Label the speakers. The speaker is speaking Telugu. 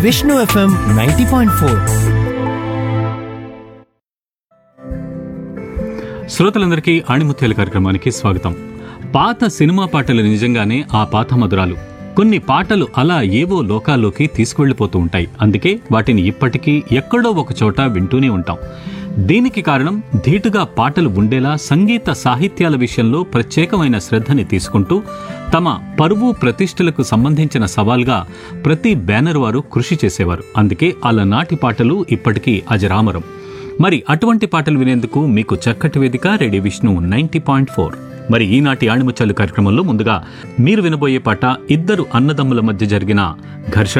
Speaker 1: Vishnu FM ninety point four
Speaker 2: శ్రోతలందరికీ ఆణిముత్యాల కార్యక్రమానికి స్వాగతం పాత సినిమా పాటలు నిజంగానే ఆ పాత మధురాలు కొన్ని పాటలు అలా ఏవో లోకాల్లోకి తీసుకువెళ్ళిపోతూ ఉంటాయి అందుకే వాటిని ఇప్పటికీ ఎక్కడో ఒక చోట వింటూనే ఉంటాం దీనికి కారణం ధీటుగా పాటలు ఉండేలా సంగీత సాహిత్యాల విషయంలో ప్రత్యేకమైన శ్రద్ధని తీసుకుంటూ తమ పరువు ప్రతిష్టలకు సంబంధించిన సవాల్గా ప్రతి బ్యానర్ వారు కృషి చేసేవారు అందుకే అలనాటి పాటలు ఇప్పటికీ అజరామరం మరి అటువంటి పాటలు వినేందుకు మీకు చక్కటి వేదిక radio Vishnu ninety point four మరి ఈనాటి ఆణిముచ్చాలు కార్యక్రమంలో ముందుగా మీరు వినబోయే పాట ఇద్దరు అన్నదమ్ముల మధ్య జరిగిన ఘర్షణ